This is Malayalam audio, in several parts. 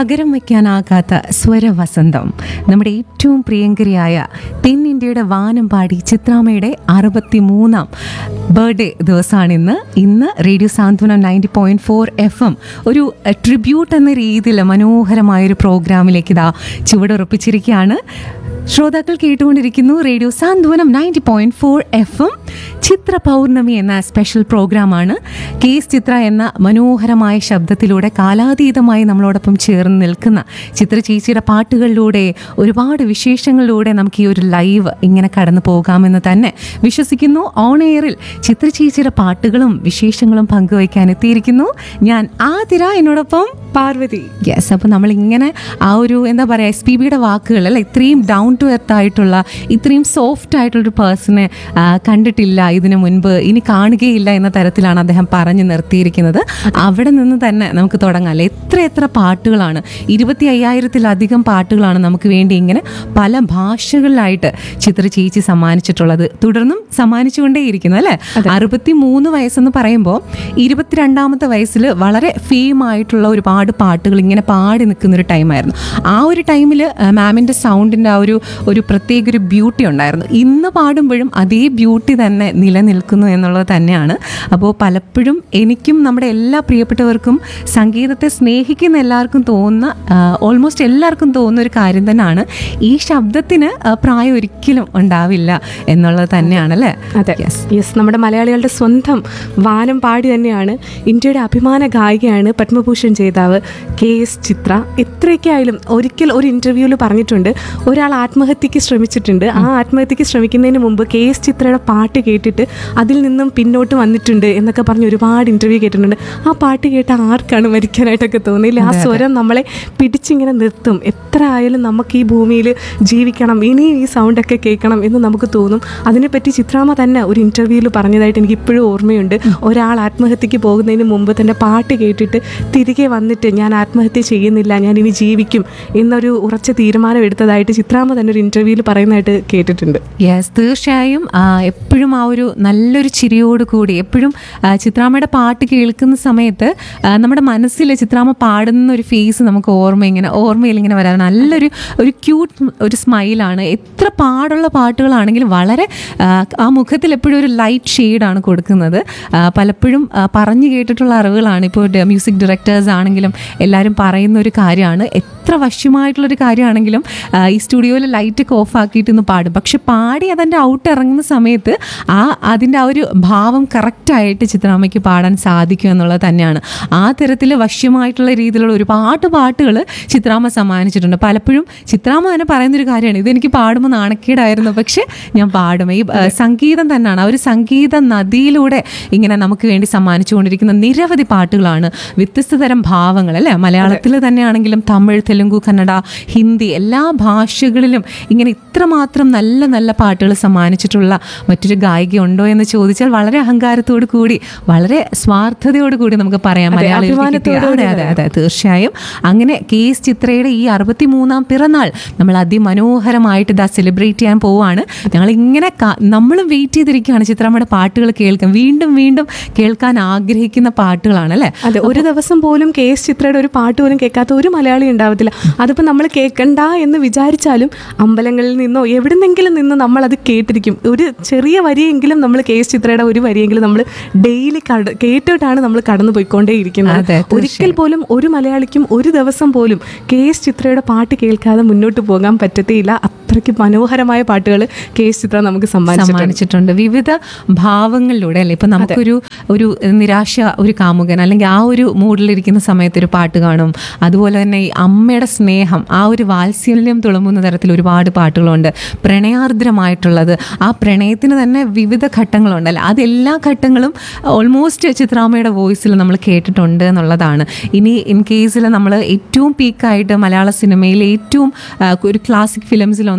പകരം വയ്ക്കാനാകാത്ത സ്വരവസന്തം നമ്മുടെ ഏറ്റവും പ്രിയങ്കരിയായ തെന്നിന്ത്യയുടെ വാനം പാടി ചിത്രാമ്മയുടെ അറുപത്തിമൂന്നാം ബർത്ത്ഡേ ദിവസമാണിന്ന് ഇന്ന് radio Santhwanam ninety point four F M ഒരു ട്രിബ്യൂട്ട് എന്ന രീതിയിൽ മനോഹരമായൊരു പ്രോഗ്രാമിലേക്ക് ഇതാ ചുവടുറപ്പിച്ചിരിക്കുകയാണ് ശ്രോതാക്കൾ കേട്ടുകൊണ്ടിരിക്കുന്നു radio Santhwanam ninety point four F M Chithra Pournami എന്ന സ്പെഷ്യൽ പ്രോഗ്രാമാണ് കെ എസ് ചിത്ര എന്ന മനോഹരമായ ശബ്ദത്തിലൂടെ കാലാതീതമായി നമ്മളോടൊപ്പം ചേർന്ന് നിൽക്കുന്ന ചിത്ര ചേച്ചിയുടെ പാട്ടുകളിലൂടെ ഒരുപാട് വിശേഷങ്ങളിലൂടെ നമുക്ക് ഈ ഒരു ലൈവ് ഇങ്ങനെ കടന്നു പോകാമെന്ന് തന്നെ വിശ്വസിക്കുന്നു ഓൺ എയറിൽ ചിത്ര ചേച്ചിയുടെ പാട്ടുകളും വിശേഷങ്ങളും പങ്കുവയ്ക്കാൻ എത്തിയിരിക്കുന്നു ഞാൻ ആതിര എന്നോടൊപ്പം പാർവതി യെസ് അപ്പോൾ നമ്മൾ ഇങ്ങനെ ആ ഒരു എന്താ പറയുക എസ് പി ബിയുടെ വാക്കുകൾ അല്ല ഇത്രയും ഡൗൺ ടു എർത്ത് ആയിട്ടുള്ള ഇത്രയും സോഫ്റ്റ് ആയിട്ടുള്ളൊരു പേഴ്സണെ കണ്ടിട്ടില്ല ഇതിനു മുൻപ് ഇനി കാണുകയില്ല എന്ന തരത്തിലാണ് അദ്ദേഹം പറഞ്ഞു നിർത്തിയിരിക്കുന്നത് അവിടെ നിന്ന് തന്നെ നമുക്ക് തുടങ്ങാം അല്ലേ എത്ര എത്ര പാട്ടുകളാണ് ഇരുപത്തി അയ്യായിരത്തിലധികം പാട്ടുകളാണ് നമുക്ക് വേണ്ടി ഇങ്ങനെ പല ഭാഷകളിലായിട്ട് ചിത്ര ചേച്ചി സമ്മാനിച്ചിട്ടുള്ളത് തുടർന്നും സമ്മാനിച്ചുകൊണ്ടേയിരിക്കുന്നു അല്ലേ അറുപത്തി മൂന്ന് വയസ്സെന്ന് പറയുമ്പോൾ ഇരുപത്തിരണ്ടാമത്തെ വയസ്സിൽ വളരെ ഫെയിം ആയിട്ടുള്ള ഒരുപാട് പാട്ടുകൾ ഇങ്ങനെ പാടി നിൽക്കുന്ന ഒരു ടൈമായിരുന്നു ആ ഒരു ടൈമിൽ മാമിൻ്റെ സൗണ്ടിൻ്റെ ആ ഒരു ഒരു പ്രത്യേക ഒരു ബ്യൂട്ടി ഉണ്ടായിരുന്നു ഇന്ന് പാടുമ്പോഴും അതേ ബ്യൂട്ടി തന്നെ നിലനിൽക്കുന്നു എന്നുള്ളത് തന്നെയാണ് അപ്പോൾ പലപ്പോഴും എനിക്കും നമ്മുടെ എല്ലാ പ്രിയപ്പെട്ടവർക്കും സംഗീതത്തെ സ്നേഹിക്കുന്ന എല്ലാവർക്കും തോന്നുന്ന ഓൾമോസ്റ്റ് എല്ലാവർക്കും തോന്നുന്ന ഒരു കാര്യം തന്നെയാണ് ഈ ശബ്ദത്തിന് ആ, പ്രായം ഒരിക്കലും ഉണ്ടാവില്ല എന്നുള്ളത് തന്നെയാണല്ലേ അതെ യെസ് നമ്മുടെ മലയാളികളുടെ സ്വന്തം വാനം പാടി തന്നെയാണ് ഇന്ത്യയുടെ അഭിമാന ഗായികയാണ് പത്മഭൂഷൺ ജേതാവ് കെ എസ് ചിത്ര എത്രയൊക്കെ ആയാലും ഒരിക്കൽ ഒരു ഇൻ്റർവ്യൂവിൽ പറഞ്ഞിട്ടുണ്ട് ഒരാൾ ആത്മഹത്യക്ക് ശ്രമിച്ചിട്ടുണ്ട് ആ ആത്മഹത്യക്ക് ശ്രമിക്കുന്നതിന് മുമ്പ് കെ എസ് ചിത്രയുടെ പാട്ട് കേട്ടിട്ട് അതിൽ നിന്നും പിന്നോട്ട് വന്നിട്ടുണ്ട് എന്നൊക്കെ പറഞ്ഞ് ഒരുപാട് ഇൻ്റർവ്യൂ കേട്ടിട്ടുണ്ട് ആ പാട്ട് കേട്ട ആർക്കാണ് മരിക്കാനായിട്ടൊക്കെ തോന്നിയില്ല ആ സ്വരം നമ്മളെ പിടിച്ചിങ്ങനെ നിർത്തും എത്ര ആയാലും നമുക്ക് ഈ ഭൂമിയിൽ ജീവിക്കണം ഇനിയും ഈ സൗണ്ടൊക്കെ കേൾക്കണം എന്ന് നമുക്ക് തോന്നും അതിനെപ്പറ്റി ചിത്രാമ്മ തന്നെ ഒരു ഇൻ്റർവ്യൂവിൽ പറഞ്ഞതായിട്ട് എനിക്ക് ഇപ്പോഴും ഓർമ്മയുണ്ട് ഒരാൾ ആത്മഹത്യക്ക് പോകുന്നതിന് മുമ്പ് തൻ്റെ പാട്ട് കേട്ടിട്ട് തിരികെ വന്നിട്ട് ഞാൻ ആത്മഹത്യ ചെയ്യുന്നില്ല ഞാൻ ഇനി ജീവിക്കും എന്നൊരു ഉറച്ച തീരുമാനം എടുത്തതായിട്ട് ചിത്രാമ്മ തന്നെ ഒരു ഇൻ്റർവ്യൂവിൽ പറയുന്നതായിട്ട് കേട്ടിട്ടുണ്ട് യെസ് തീർച്ചയായും ആ, എപ്പോഴും ആ ഒരു നല്ലൊരു ചിരിയോട് കൂടി എപ്പോഴും ആ, ചിത്രാമ്മയുടെ പാട്ട് കേൾക്കുന്ന സമയത്ത് ആ, നമ്മുടെ മനസ്സിൽ ചിത്രാമ്മ പാടുന്ന ഒരു ഫേസ് നമുക്ക് ഓർമ്മ ഇങ്ങനെ ഓർമ്മയിൽ ഇങ്ങനെ വരാൻ നല്ലൊരു ഒരു ക്യൂട്ട് ഒരു സ്മൈലാണ് എത്ര പാടുള്ള പാട്ടുകളാണെങ്കിലും വളരെ ആ, ആ മുഖത്തിൽ എപ്പോഴും ഒരു ലൈറ്റ് ഷെയ്ഡാണ് കൊടുക്കുന്നത് ആ, പലപ്പോഴും ആ, പറഞ്ഞു കേട്ടിട്ടുള്ള അറിവുകളാണ് ഇപ്പോൾ മ്യൂസിക് ഡയറക്ടേഴ്സ് ആണെങ്കിലും എല്ലാവരും പറയുന്ന ഒരു കാര്യമാണ് എത്ര വശ്യമായിട്ടുള്ളൊരു കാര്യമാണെങ്കിലും ആ, ഈ സ്റ്റുഡിയോയിൽ ലൈറ്റൊക്കെ ഓഫ് ആക്കിയിട്ട് ഇന്ന് പാടും പക്ഷെ പാടി അതിൻ്റെ ഔട്ട് ഇറങ്ങുന്ന സമയത്ത് ആ അതിൻ്റെ ആ ഒരു ഭാവം കറക്റ്റായിട്ട് ചിത്രാമ്മയ്ക്ക് പാടാൻ സാധിക്കും എന്നുള്ളത് തന്നെയാണ് ആ തരത്തിൽ വശ്യമായിട്ടുള്ള രീതിയിലുള്ള ഒരുപാട് പാട്ടുകൾ ചിത്രാമ്മ സമ്മാനിച്ചിട്ടുണ്ട് പലപ്പോഴും ചിത്രാമ്മ തന്നെ പറയുന്നൊരു കാര്യമാണ് ഇതെനിക്ക് പാടുമ്പോൾ നാണക്കേടായിരുന്നു പക്ഷെ ഞാൻ പാടും ഈ ആ, സംഗീതം തന്നെയാണ് ആ ഒരു സംഗീത നദിയിലൂടെ ഇങ്ങനെ നമുക്ക് വേണ്ടി സമ്മാനിച്ചുകൊണ്ടിരിക്കുന്ന നിരവധി പാട്ടുകളാണ് വ്യത്യസ്ത തരം ഭാവങ്ങൾ അല്ലേ മലയാളത്തിൽ തന്നെയാണെങ്കിലും തമിഴ് തെലുങ്കു കന്നഡ ഹിന്ദി എല്ലാ ഭാഷകളിലും ഇങ്ങനെ ഇത്രമാത്രം നല്ല നല്ല പാട്ടുകൾ സമ്മാനിച്ചിട്ടുള്ള മറ്റൊരു ഗായിക ഉണ്ടോ എന്ന് ചോദിച്ചാൽ വളരെ അഹങ്കാരത്തോടു കൂടി വളരെ സ്വാർത്ഥതയോട് കൂടി നമുക്ക് പറയാം അതെ, മലയാളികൾക്ക് കിട്ടിയ- അഭിമാനത്തോടുകൂടി അതെ അതെ അതെ തീർച്ചയായും അങ്ങനെ കെ എസ് ചിത്രയുടെ ഈ അറുപത്തി മൂന്നാം പിറന്നാൾ നമ്മൾ അതിമനോഹരമായിട്ട് ഇതാ സെലിബ്രേറ്റ് ചെയ്യാൻ പോവാണ് ഞങ്ങൾ ഇങ്ങനെ നമ്മളും വെയിറ്റ് ചെയ്തിരിക്കുകയാണ് ചിത്രമ്മയുടെ പാട്ടുകൾ കേൾക്കാൻ വീണ്ടും വീണ്ടും കേൾക്കാൻ ആഗ്രഹിക്കുന്ന പാട്ടുകളാണ് അല്ലേ അതെ ഒരു ദിവസം പോലും കെ എസ് ചിത്രയുടെ ഒരു പാട്ട് പോലും കേൾക്കാത്ത ഒരു മലയാളി ഉണ്ടാവത്തില്ല അതിപ്പോൾ നമ്മൾ കേൾക്കണ്ട എന്ന് വിചാരിച്ചാലും അമ്പലങ്ങളിൽ നിന്നോ എവിടുന്നെങ്കിലും നിന്ന് നമ്മൾ അത് കേട്ടിരിക്കും ഒരു ചെറിയ വരിയെങ്കിലും നമ്മൾ കെ എസ് ചിത്രയുടെ ഒരു വരിയെങ്കിലും നമ്മൾ ഡെയിലി കട കേട്ടിട്ടാണ് നമ്മൾ കടന്നു പോയിക്കൊണ്ടേയിരിക്കുന്നത് അതെ, ഒരിക്കൽ പോലും ഒരു മലയാളിക്കും ഒരു ദിവസം പോലും കെ എസ് ചിത്രയുടെ പാട്ട് കേൾക്കാതെ മുന്നോട്ട് പോകാൻ പറ്റത്തേയില്ല അത്രയ്ക്ക് മനോഹരമായ പാട്ടുകൾ കെ എസ് ചിത്ര നമുക്ക് സമ്മാനിച്ചിട്ടുണ്ട് സമ്മാനിച്ചിട്ടുണ്ട് വിവിധ ഭാവങ്ങളിലൂടെ അല്ലേ ഇപ്പൊ നമുക്കൊരു ഒരു നിരാശ ഒരു കാമുകൻ അല്ലെങ്കിൽ ആ ഒരു മൂഡിലിരിക്കുന്ന സമയത്ത് ഒരു പാട്ട് കാണും അതുപോലെ തന്നെ ഈ അമ്മയുടെ സ്നേഹം ആ ഒരു വാത്സല്യം തുളുമ്പുന്ന തരത്തിൽ ഒരുപാട് പാട്ടുകളുണ്ട് പ്രണയാർദ്രമായിട്ടുള്ളത് ആ പ്രണയത്തിന് തന്നെ വിവിധ ഘട്ടങ്ങളുണ്ട് അല്ലേ അതെല്ലാ ഘട്ടങ്ങളും ഓൾമോസ്റ്റ് ചിത്രാമ്മയുടെ വോയിസിൽ നമ്മൾ കേട്ടിട്ടുണ്ട് എന്നുള്ളതാണ് ഇനി ഇൻ കേസിൽ നമ്മൾ ഏറ്റവും പീക്കായിട്ട് മലയാള സിനിമയിൽ ഏറ്റവും ആ, ഒരു ക്ലാസിക് ഫിലിംസിൽ ഒന്ന്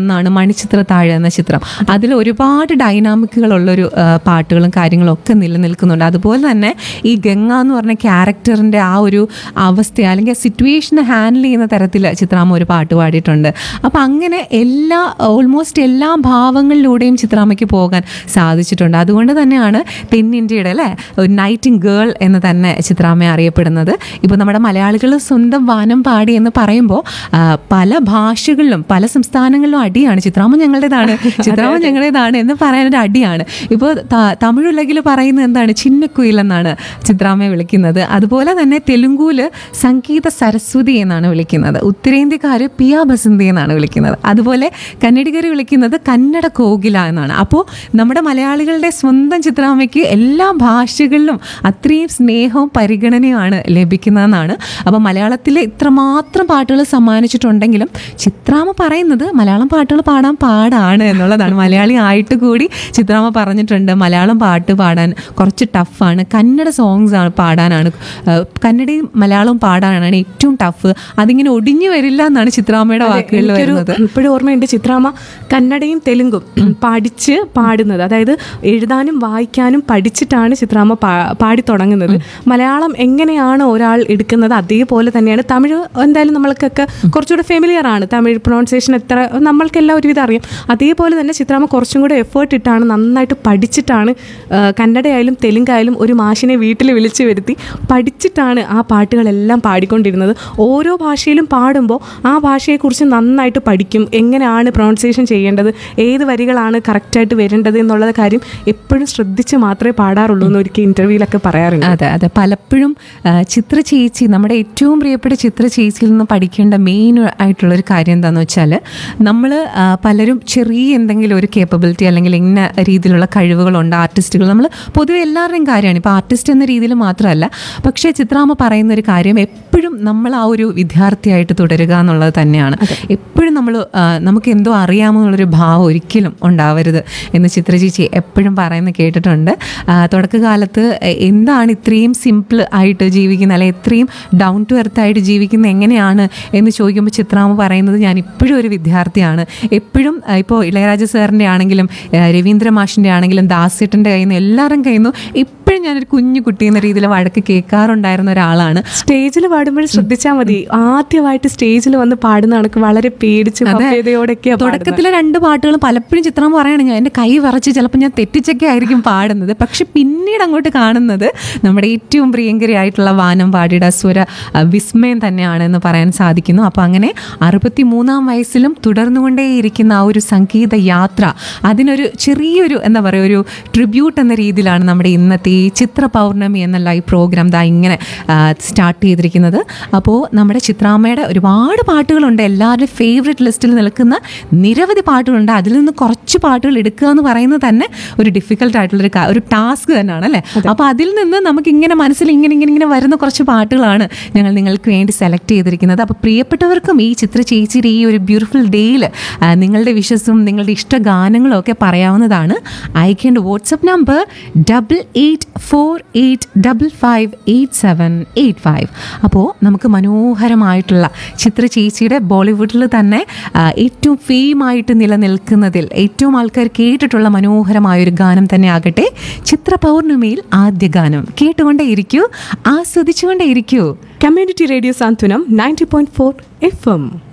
ഒന്നാണ് മണിച്ചിത്രത്താഴ് എന്ന ചിത്രം അതിൽ ഒരുപാട് ഡൈനാമിക്കുകളുള്ളൊരു ആ, പാട്ടുകളും കാര്യങ്ങളും ഒക്കെ നിലനിൽക്കുന്നുണ്ട് അതുപോലെ തന്നെ ഈ ഗംഗ എന്ന് പറഞ്ഞ ക്യാരക്ടറിൻ്റെ ആ ഒരു അവസ്ഥ അല്ലെങ്കിൽ ആ സിറ്റുവേഷനെ ഹാൻഡിൽ ചെയ്യുന്ന തരത്തിൽ ചിത്രാമ്മ ഒരു പാട്ട് പാടിയിട്ടുണ്ട് അപ്പം അങ്ങനെ എല്ലാ ഓൾമോസ്റ്റ് എല്ലാ ഭാവങ്ങളിലൂടെയും ചിത്രാമ്മയ്ക്ക് പോകാൻ സാധിച്ചിട്ടുണ്ട് അതുകൊണ്ട് തന്നെയാണ് തെന്നിന്ത്യയുടെ അല്ലേ ഒരു നൈറ്റിംഗ് ഗേൾ എന്ന് തന്നെ ചിത്രാമ്മ അറിയപ്പെടുന്നത് ഇപ്പോൾ നമ്മുടെ മലയാളികൾ സ്വന്തം വാനം പാടി എന്ന് പറയുമ്പോൾ ആ, പല ഭാഷകളിലും പല സംസ്ഥാനങ്ങളിലും അടിയാണ് ചിത്രാമ്മ ഞങ്ങളുടേതാണ് ചിത്രാമ്മ ഞങ്ങളുടേതാണ് എന്ന് പറയാനൊരു അടിയാണ് ഇപ്പോൾ തമിഴുലകിൽ പറയുന്നത് എന്താണ് ചിന്നക്കുയിൽ എന്നാണ് ചിത്രാമ്മയെ വിളിക്കുന്നത് അതുപോലെ തന്നെ തെലുങ്കൂല് സംഗീത സരസ്വതി എന്നാണ് വിളിക്കുന്നത് ഉത്തരേന്ത്യക്കാർ പിയ ബസന്തി എന്നാണ് വിളിക്കുന്നത് അതുപോലെ കന്നഡിഗർ വിളിക്കുന്നത് കന്നഡ കോകില എന്നാണ് അപ്പോൾ നമ്മുടെ മലയാളികളുടെ സ്വന്തം ചിത്രാമ്മയ്ക്ക് എല്ലാ ഭാഷകളിലും അത്രയും സ്നേഹവും പരിഗണനയുമാണ് ലഭിക്കുന്നതെന്നാണ് അപ്പോൾ മലയാളത്തിൽ ഇത്രമാത്രം പാട്ടുകൾ സമ്മാനിച്ചിട്ടുണ്ടെങ്കിലും ചിത്രാമ്മ പറയുന്നത് മലയാളം പാട്ടുകൾ പാടാൻ പാടാണ് എന്നുള്ളതാണ് മലയാളി ആയിട്ട് കൂടി ചിത്രാമ്മ പറഞ്ഞിട്ടുണ്ട് മലയാളം പാട്ട് പാടാൻ കുറച്ച് ടഫാണ് കന്നഡ സോങ്സ് ആണ് പാടാനാണ് ഏഹ് കന്നഡയും മലയാളവും പാടാനാണ് ഏറ്റവും ടഫ് അതിങ്ങനെ ഒടിഞ്ഞു വരില്ല എന്നാണ് ചിത്രാമ്മയുടെ വാക്കുകളിൽ വരുന്നത് ഇപ്പോഴും ഓർമ്മയുണ്ട് ചിത്രാമ്മ കന്നഡയും തെലുങ്കും പഠിച്ച് പാടുന്നത് അതായത് എഴുതാനും വായിക്കാനും പഠിച്ചിട്ടാണ് ചിത്രാമ്മ പാ- പാടി തുടങ്ങുന്നത് മലയാളം എങ്ങനെയാണ് ഒരാൾ എടുക്കുന്നത് അതേപോലെ തന്നെയാണ് തമിഴ് എന്തായാലും നമ്മൾക്കൊക്കെ കുറച്ചുകൂടെ ഫെമിലിയർ ആണ് തമിഴ് പ്രൊണൗൺസിയേഷൻ എത്ര നമ്മൾക്കെല്ലാം ഒരുവിധം അറിയാം അതേപോലെ തന്നെ ചിത്രാമ്മ കുറച്ചും കൂടെ എഫേർട്ട് ഇട്ടാണ് നന്നായിട്ട് പഠിച്ചിട്ടാണ് ആ, കന്നഡയായാലും തെലുങ്കായാലും ഒരു മാഷിനെ വീട്ടിൽ വിളിച്ചു വരുത്തി പഠിച്ചിട്ടാണ് ആ പാട്ടുകളെല്ലാം പാടിക്കൊണ്ടിരുന്നത് ഓരോ ഭാഷയിലും പാടുമ്പോൾ ആ ഭാഷയെക്കുറിച്ച് നന്നായിട്ട് പഠിക്കും എങ്ങനെയാണ് പ്രൊണൗൺസിയേഷൻ ചെയ്യേണ്ടത് ഏത് വരികളാണ് കറക്റ്റായിട്ട് വരേണ്ടത് എന്നുള്ള കാര്യം എപ്പോഴും ശ്രദ്ധിച്ച് മാത്രമേ പാടാറുള്ളൂ എന്ന് ഒരിക്കൽ ഇൻ്റർവ്യൂവിലൊക്കെ പറയാറുണ്ട് അതെ അതെ പലപ്പോഴും ആ, ചിത്ര ചേച്ചി നമ്മുടെ ഏറ്റവും പ്രിയപ്പെട്ട ചിത്ര ചേച്ചിയിൽ നിന്ന് പഠിക്കേണ്ട മെയിൻ ആയിട്ടുള്ള ഒരു കാര്യം എന്താണെന്ന് വെച്ചാൽ നമ്മൾ പലരും ചെറിയ എന്തെങ്കിലും ഒരു കേപ്പബിലിറ്റി അല്ലെങ്കിൽ ഇന്ന രീതിയിലുള്ള കഴിവുകളുണ്ട് ആർട്ടിസ്റ്റുകൾ നമ്മൾ പൊതുവെ എല്ലാവരുടെയും കാര്യമാണ് ഇപ്പോൾ ആർട്ടിസ്റ്റ് എന്ന രീതിയിൽ മാത്രമല്ല പക്ഷേ ചിത്രാമ്മ പറയുന്ന ഒരു കാര്യം എപ്പോഴും നമ്മൾ ആ ഒരു വിദ്യാർത്ഥിയായിട്ട് തുടരുക എന്നുള്ളത് തന്നെയാണ് എപ്പോഴും നമ്മൾ നമുക്ക് എന്തോ അറിയാമെന്നുള്ളൊരു ഭാവം ഒരിക്കലും ഉണ്ടാവരുത് എന്ന് ചിത്ര ചേച്ചി എപ്പോഴും പറയുന്ന കേട്ടിട്ടുണ്ട് ആ, തുടക്കകാലത്ത് എ- എന്താണ് ഇത്രയും സിമ്പിൾ ആയിട്ട് ജീവിക്കുന്നത് അല്ലെ ഇത്രയും ഡൗൺ ടു എർത്ത് ആയിട്ട് ജീവിക്കുന്നത് എങ്ങനെയാണ് എന്ന് ചോദിക്കുമ്പോൾ ചിത്രാമ്മ പറയുന്നത് ഞാൻ ഇപ്പോഴും ഒരു വിദ്യാർത്ഥിയാണ് എപ്പോഴും ആ, ഇപ്പോൾ ഇളയരാജ സാറിൻ്റെ ആണെങ്കിലും ആ, രവീന്ദ്ര മാഷിൻ്റെ ആണെങ്കിലും ദാസേട്ടൻ്റെ കയ്യിൽ നിന്ന് എല്ലാവരും കയ്യിൽ നിന്നും ഇപ്പോഴും ഞാനൊരു കുഞ്ഞു കുട്ടി എന്ന രീതിയിൽ വഴക്ക് കേൾക്കാറുണ്ടായിരുന്ന ഒരാളാണ് സ്റ്റേജിൽ പാടുമ്പോൾ ശ്രദ്ധിച്ചാൽ മതി ആദ്യമായിട്ട് സ്റ്റേജിൽ വന്ന് പാടുന്ന കണക്ക് വളരെ പേടിച്ച് ഭവ്യതയോടെയൊക്കെയാ പാടുന്നത്. തുടക്കത്തിലെ രണ്ട് പാട്ടുകളും പലപ്പോഴും ചിത്രം പറയണം ഞാൻ എൻ്റെ കൈ വിറച്ച് ചിലപ്പോൾ ഞാൻ തെറ്റിച്ചൊക്കെ ആയിരിക്കും പാടുന്നത് പക്ഷെ പിന്നീട് അങ്ങോട്ട് കാണുന്നത് നമ്മുടെ ഏറ്റവും പ്രിയങ്കരിയായിട്ടുള്ള വാനം പാടിയുടെ സ്വര ആ, വിസ്മയം തന്നെയാണ് എന്ന് പറയാൻ സാധിക്കുന്നു അപ്പോൾ അങ്ങനെ അറുപത്തി മൂന്നാം വയസ്സിലും തുടർന്നുകൊണ്ടേയിരിക്കുന്ന ആ ഒരു സംഗീത യാത്ര അതിനൊരു ചെറിയൊരു എന്താ പറയുക ഒരു ട്രിബ്യൂട്ട് എന്ന രീതിയിലാണ് നമ്മുടെ ഇന്നത്തെ ഈ ചിത്ര പൗർണമി എന്ന ലൈവ് പ്രോഗ്രാം ദാ ഇങ്ങനെ സ്റ്റാർട്ട് ചെയ്തിരിക്കുന്നത് അപ്പോൾ നമ്മുടെ ചിത്രാമ്മയുടെ ഒരുപാട് പാട്ടുകളുണ്ട് എല്ലാവരുടെയും ഫേവറേറ്റ് ലിസ്റ്റിൽ നിൽക്കുന്ന നിരവധി പാട്ടുകളുണ്ട് അതിൽ നിന്ന് കുറച്ച് പാട്ടുകൾ എടുക്കുക എന്ന് പറയുന്നത് തന്നെ ഒരു ഡിഫിക്കൽട്ട് ആയിട്ടുള്ളൊരു കാ- ഒരു ടാസ്ക് തന്നെയാണ് അല്ലേ അപ്പോൾ അതിൽ നിന്ന് നമുക്ക് ഇങ്ങനെ മനസ്സിൽ ഇങ്ങനെ ഇങ്ങനെ ഇങ്ങനെ വരുന്ന കുറച്ച് പാട്ടുകളാണ് ഞങ്ങൾ നിങ്ങൾക്ക് വേണ്ടി സെലക്ട് ചെയ്തിരിക്കുന്നത് അപ്പോൾ പ്രിയപ്പെട്ടവർക്കും ഈ ചിത്ര ചേച്ചിയുടെ ഈ ഒരു ബ്യൂട്ടിഫുൾ ഡേയിൽ നിങ്ങളുടെ വിഷസും നിങ്ങളുടെ ഇഷ്ട ഗാനങ്ങളും ഒക്കെ പറയാവുന്നതാണ് അയക്കേണ്ട WhatsApp number double eight four eight double five eight seven eight five അപ്പോൾ നമുക്ക് മനോഹരമായിട്ടുള്ള ചിത്ര ചേച്ചിയുടെ ബോളിവുഡിൽ തന്നെ ആ, ഏറ്റവും ഫെയിമായിട്ട് നിലനിൽക്കുന്നതിൽ ഏറ്റവും ആൾക്കാർ കേട്ടിട്ടുള്ള മനോഹരമായ ഒരു ഗാനം തന്നെ ആകട്ടെ ചിത്ര പൗർണമിയിൽ ആദ്യ ഗാനം കേട്ടുകൊണ്ടേ ഇരിക്കൂ ആസ്വദിച്ചുകൊണ്ടേ ഇരിക്കൂ community radio Santhwanam ninety point four F M